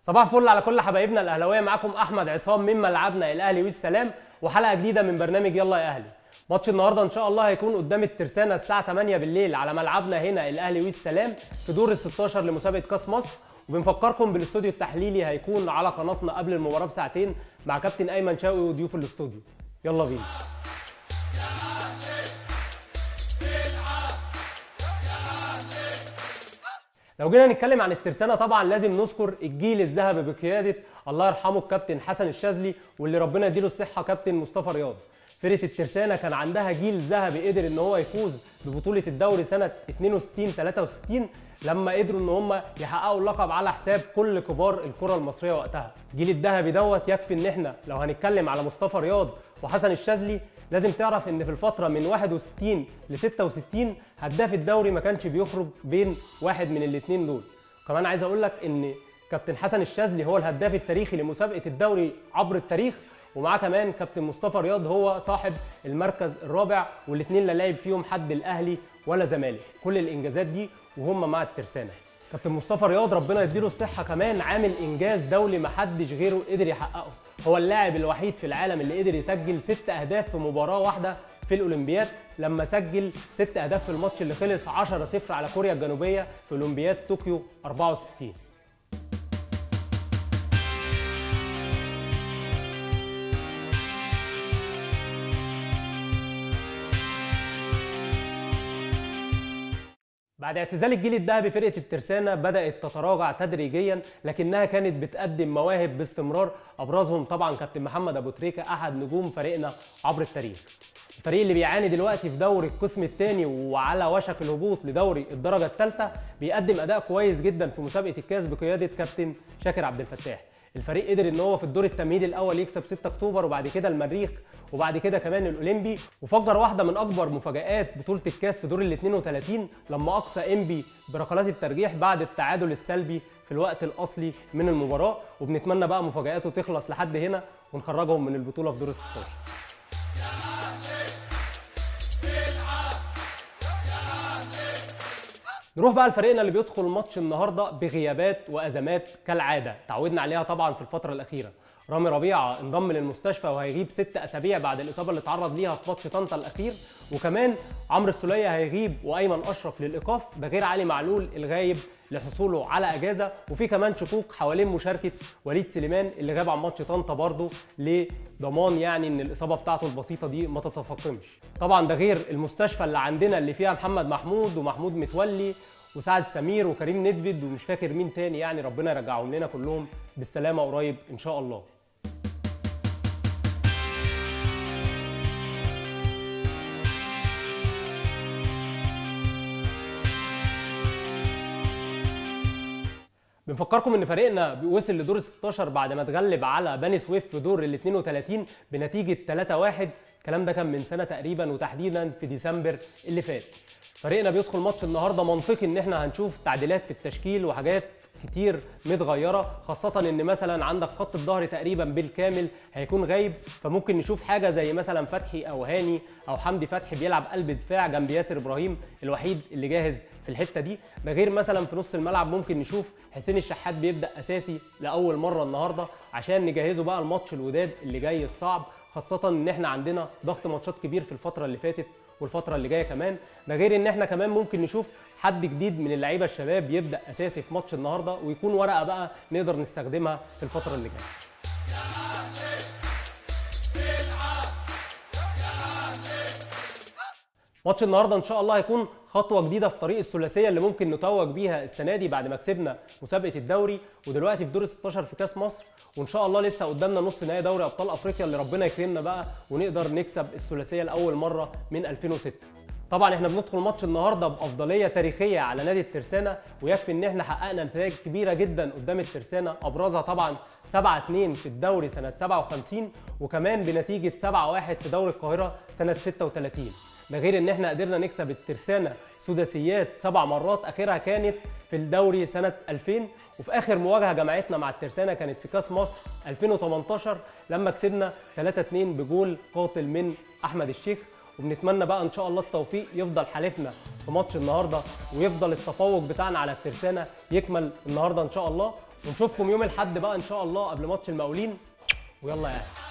صباح الفل على كل حبايبنا الاهلاويه معاكم احمد عصام من ملعبنا الاهلي والسلام وحلقه جديده من برنامج يلا يا اهلي ماتش النهارده ان شاء الله هيكون قدام الترسانه الساعه 8 بالليل على ملعبنا هنا الاهلي والسلام في دور ال 16 لمسابقه كاس مصر وبنفكركم بالاستوديو التحليلي هيكون على قناتنا قبل المباراه بساعتين مع كابتن ايمن شوقي وضيوف الاستوديو يلا بينا لو جينا نتكلم عن الترسانة طبعا لازم نذكر الجيل الذهبي بقيادة الله يرحمه الكابتن حسن الشاذلي واللي ربنا يديله الصحة كابتن مصطفى رياض فرقة الترسانة كان عندها جيل ذهبي قدر ان هو يفوز ببطولة الدوري سنة 62 63 لما قدروا ان هم يحققوا اللقب على حساب كل كبار الكرة المصرية وقتها الجيل الذهبي دوت يكفي ان احنا لو هنتكلم على مصطفى رياض وحسن الشاذلي لازم تعرف ان في الفتره من 61 ل 66 هداف الدوري ما كانش بيخرج بين واحد من الاثنين دول كمان عايز اقول لك ان كابتن حسن الشاذلي هو الهداف التاريخي لمسابقه الدوري عبر التاريخ ومعاه كمان كابتن مصطفى رياض هو صاحب المركز الرابع والاثنين لا لعب فيهم حد الاهلي ولا زمالك كل الانجازات دي وهم مع الترسانه كابتن مصطفى رياض ربنا يديله الصحه كمان عامل انجاز دولي ما حدش غيره قدر يحققه هو اللاعب الوحيد في العالم اللي قدر يسجل ست اهداف في مباراه واحده في الاولمبياد لما سجل ست اهداف في الماتش اللي خلص 10 0 على كوريا الجنوبيه في اولمبياد طوكيو 64 بعد اعتزال الجيل الذهبي فرقه الترسانه بدات تتراجع تدريجيا لكنها كانت بتقدم مواهب باستمرار ابرزهم طبعا كابتن محمد ابو تريكه احد نجوم فريقنا عبر التاريخ الفريق اللي بيعاني دلوقتي في دوري القسم الثاني وعلى وشك الهبوط لدوري الدرجه الثالثه بيقدم اداء كويس جدا في مسابقه الكاس بقياده كابتن شاكر عبد الفتاح الفريق قدر ان هو في الدور التمهيدي الاول يكسب 6 اكتوبر وبعد كده المريخ وبعد كده كمان الاولمبي وفجر واحده من اكبر مفاجات بطوله الكاس في دور ال 32 لما اقصى انبي بركلات الترجيح بعد التعادل السلبي في الوقت الاصلي من المباراه وبنتمنى بقى مفاجاته تخلص لحد هنا ونخرجهم من البطوله في دور ال 16 نروح بقى لفريقنا اللي بيدخل ماتش النهارده بغيابات وازمات كالعاده تعودنا عليها طبعا في الفتره الاخيره رامي ربيعه انضم للمستشفى وهيغيب ست اسابيع بعد الاصابه اللي اتعرض ليها في ماتش طنطا الاخير وكمان عمرو السوليه هيغيب وايمن اشرف للايقاف ده غير علي معلول الغايب لحصوله على اجازه وفي كمان شكوك حوالين مشاركه وليد سليمان اللي غاب عن ماتش طنطا برضه لضمان يعني ان الاصابه بتاعته البسيطه دي ما تتفاقمش طبعا ده غير المستشفى اللي عندنا اللي فيها محمد محمود ومحمود متولي وسعد سمير وكريم ندفد ومش فاكر مين تاني يعني ربنا يرجعهم لنا كلهم بالسلامه قريب ان شاء الله بنفكركم ان فريقنا وصل لدور ال 16 بعد ما اتغلب على بني سويف في دور ال 32 بنتيجه 3-1 الكلام ده كان من سنه تقريبا وتحديدا في ديسمبر اللي فات فريقنا بيدخل ماتش النهارده منطقي ان احنا هنشوف تعديلات في التشكيل وحاجات كتير متغيره خاصه ان مثلا عندك خط الظهر تقريبا بالكامل هيكون غايب فممكن نشوف حاجه زي مثلا فتحي او هاني او حمدي فتحي بيلعب قلب دفاع جنب ياسر ابراهيم الوحيد اللي جاهز في الحته دي ده غير مثلا في نص الملعب ممكن نشوف حسين الشحات بيبدا اساسي لاول مره النهارده عشان نجهزه بقى الماتش الوداد اللي جاي الصعب خاصه ان احنا عندنا ضغط ماتشات كبير في الفتره اللي فاتت والفتره اللي جايه كمان ده غير ان احنا كمان ممكن نشوف حد جديد من اللعيبه الشباب يبدا اساسي في ماتش النهارده ويكون ورقه بقى نقدر نستخدمها في الفتره اللي جايه ماتش النهارده ان شاء الله هيكون خطوه جديده في طريق الثلاثيه اللي ممكن نتوج بيها السنه دي بعد ما كسبنا مسابقه الدوري ودلوقتي في دور ال 16 في كاس مصر وان شاء الله لسه قدامنا نص نهائي دوري ابطال افريقيا اللي ربنا يكرمنا بقى ونقدر نكسب الثلاثيه لاول مره من 2006 طبعا احنا بندخل ماتش النهارده بافضليه تاريخيه على نادي الترسانه ويكفي ان احنا حققنا نتائج كبيره جدا قدام الترسانه ابرزها طبعا 7 2 في الدوري سنه 57 وكمان بنتيجه 7 1 في دوري القاهره سنه 36 ده غير ان احنا قدرنا نكسب الترسانه سداسيات سبع مرات اخرها كانت في الدوري سنه 2000 وفي اخر مواجهه جمعتنا مع الترسانه كانت في كاس مصر 2018 لما كسبنا 3 2 بجول قاتل من احمد الشيخ وبنتمنى بقى ان شاء الله التوفيق يفضل حالفنا في ماتش النهارده ويفضل التفوق بتاعنا على الترسانه يكمل النهارده ان شاء الله ونشوفكم يوم الاحد بقى ان شاء الله قبل ماتش المقاولين ويلا يا اهلي